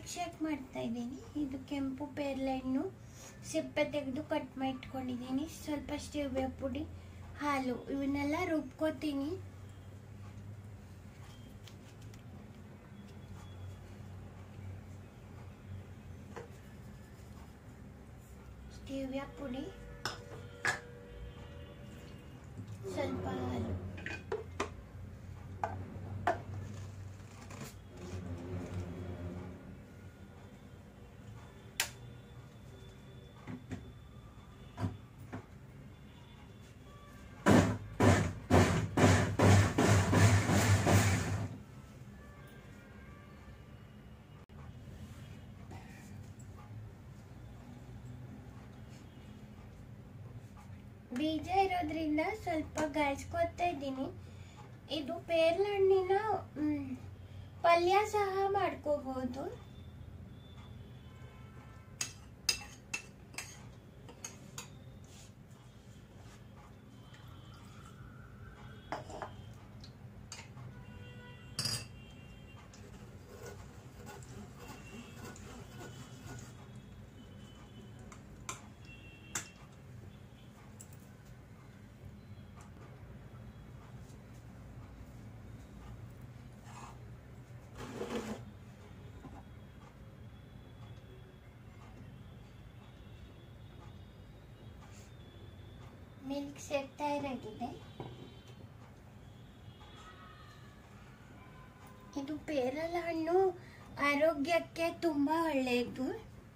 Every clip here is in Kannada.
ಮಿಲ್ಕ್ ಶೇಕ್ ಮಾಡ್ತಾ ಇದ್ದೀನಿ ಇದು ಕೆಂಪು ಪೇರ್ಲೆ ಹಣ್ಣು ಸಿಪ್ಪೆ ತೆಗೆದು ಕಟ್ ಮಾಡಿ ಇಟ್ಕೊಂಡಿದ್ದೀನಿ ಸ್ವಲ್ಪ ಸ್ಟೀವಿಯ ಪುಡಿ ಹಾಲು ಇವನ್ನೆಲ್ಲ ರುಬ್ಕೋತೀನಿ ಸ್ಟೀವಿಯ ಪುಡಿ ಸ್ವಲ್ಪ ಹಾಲು ಬೀಜ ಇರೋದ್ರಿಂದ ಸ್ವಲ್ಪ ಗಾಯಿಸ್ಕೊತಾ ಇದ್ದೀನಿ ಇದು ಪೇರ್ಲ ಹಣ್ಣಿನ ಮ್, ಪಲ್ಯ ಸಹ ಮಾಡ್ಕೋಬಹುದು ಮಿಲ್ಕ್ ಶೇಕ್ ತಯಾರಾಗಿದೆ ಇದು ಪೇರಲ ಹಣ್ಣು ಆರೋಗ್ಯಕ್ಕೆ ತುಂಬಾ ಒಳ್ಳೆಯದು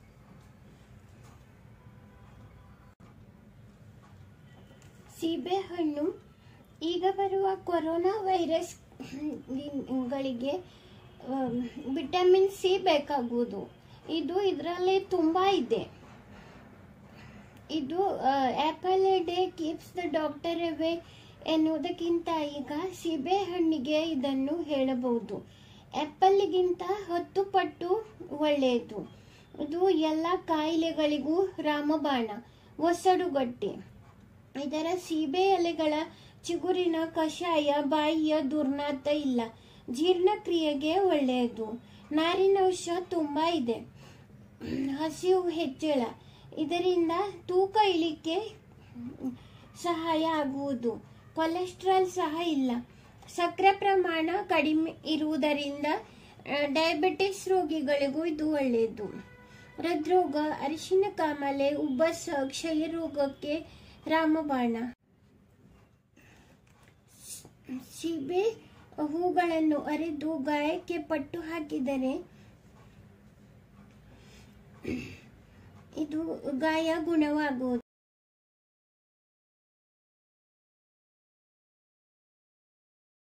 ಸೀಬೆಹಣ್ಣು ಈಗ ಬರುವ ಕೊರೋನಾ ವೈರಸ್ ಗಳಿಗೆ ವಿಟಮಿನ್ ಸಿ ಬೇಕಾಗುವುದು ಇದು ಇದರಲ್ಲಿ ತುಂಬಾ ಇದೆ ಇದು apple a day keeps the doctor away ಎನ್ನುವುದಕ್ಕಿಂತ ಈಗ ಸೀಬೆ ಹಣ್ಣಿಗೆ ಇದನ್ನು ಹೇಳಬಹುದು ಆಪಲ್ಗಿಂತ ಹತ್ತು ಪಟ್ಟು ಒಳ್ಳೆಯದು ಇದು ಎಲ್ಲ ಕಾಯಿಲೆಗಳಿಗೂ ರಾಮಬಾಣ ಒಸಡುಗಟ್ಟಿ ಇದರ ಸೀಬೆ ಎಲೆಗಳ ಚಿಗುರಿನ ಕಷಾಯ ಬಾಯಿಯ ದುರ್ನಾತ ಇಲ್ಲ ಜೀರ್ಣಕ್ರಿಯೆಗೆ ಒಳ್ಳೆಯದು ನಾರಿನಂಶ ತುಂಬಾ ಇದೆ ಹಸಿವು ಹೆಚ್ಚಳ ಇದರಿಂದ ತೂಕ ಇಳಿಕೆ ಸಹಾಯ ಆಗುವುದು ಕೊಲೆಸ್ಟ್ರಾಲ್ ಸಹ ಇಲ್ಲ ಸಕ್ಕರೆ ಪ್ರಮಾಣ ಕಡಿಮೆ ಇರುವುದರಿಂದ ಡಯಾಬಿಟಿಸ್ ರೋಗಿಗಳಿಗೂ ಇದು ಒಳ್ಳೆಯದು ಹೃದ್ರೋಗ ಅರಿಶಿನ ಕಾಮಲೆ ಉಬ್ಬಸ ಕ್ಷಯ ರೋಗಕ್ಕೆ ರಾಮಬಾಣ ಸೀಬೆ ಹೂಗಳನ್ನು ಅರೆದು ಗಾಯಕ್ಕೆ ಪಟ್ಟು ಹಾಕಿದರೆ ಇದು ಗಾಯ ಗುಣವಾಗುವುದು